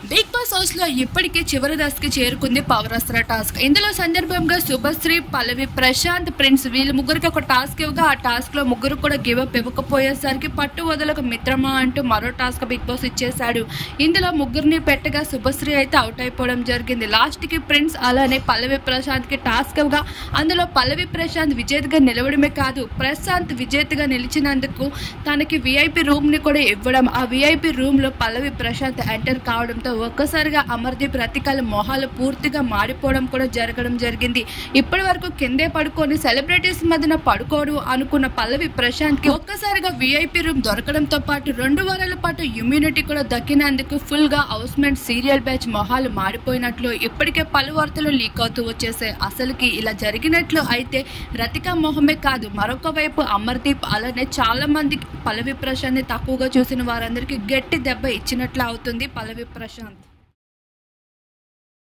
big boss house లో ఇప్పటికే చివరి దశకి చేరుకుంది పవరస్త్ర టాస్క్ ఇందులో సందర్భంగా శుభశ్రీ పల్లవి ప్రశాంత్ ప్రిన్స్ వీళ్ళు ముగ్గురికి ఒక టాస్క్ ఇవ్వగా ఆ టాస్క్ లో ముగ్గురు కూడా గివ్ అప్ ఇవ్వకపోయేసరికి పట్టు వదలకు మిత్రమా అంటూ మరో టాస్క్ బిగ్ బాస్ ఇచ్చేశాడు ఇందులో ముగ్గురిని పెట్టగా శుభశ్రీ అయితే అవుట్ అయిపోవడం జరిగింది లాస్ట్ కి ప్రిన్స్ అలానే పల్లవి ప్రశాంత్ కి టాస్క్ ఇవ్వగా అందులో పల్లవి ప్రశాంత్ విజేతగా నిలవడమే కాదు ప్రశాంత్ విజేతగా నిలిచినందుకు తనకి విఐపి రూమ్ ని కూడా ఇవ్వడం ఆ విఐపి రూమ్ లో పల్లవి ప్రశాంత్ ఎంటర్ కావడంతో ఒక్కసారిగా అమర్దీప్ రతికాల మొహాలు పూర్తిగా మాడిపోవడం కూడా జరగడం జరిగింది ఇప్పటి వరకు కిందే పడుకొని సెలబ్రిటీస్ మధ్యన పడుకోడు అనుకున్న పల్లవి ప్రశాంత్ కి ఒక్కసారిగా విఐపి రూమ్ దొరకడంతో పాటు రెండు వారాల పాటు ఇమ్యూనిటీ కూడా దక్కినందుకు ఫుల్ గా హౌస్మెంట్ సీరియల్ బ్యాచ్ మొహాలు మాడిపోయినట్లు ఇప్పటికే పలు వార్తలు లీక్ అవుతూ వచ్చేసాయి అసలుకి ఇలా జరిగినట్లు అయితే రతిక మొహమే కాదు మరొక వైపు అమర్దీప్ అలానే చాలా మంది పల్లవి ప్రశాంత్ తక్కువగా చూసిన వారందరికీ గట్టి దెబ్బ ఇచ్చినట్లు అవుతుంది పల్లవి ప్రశాంత్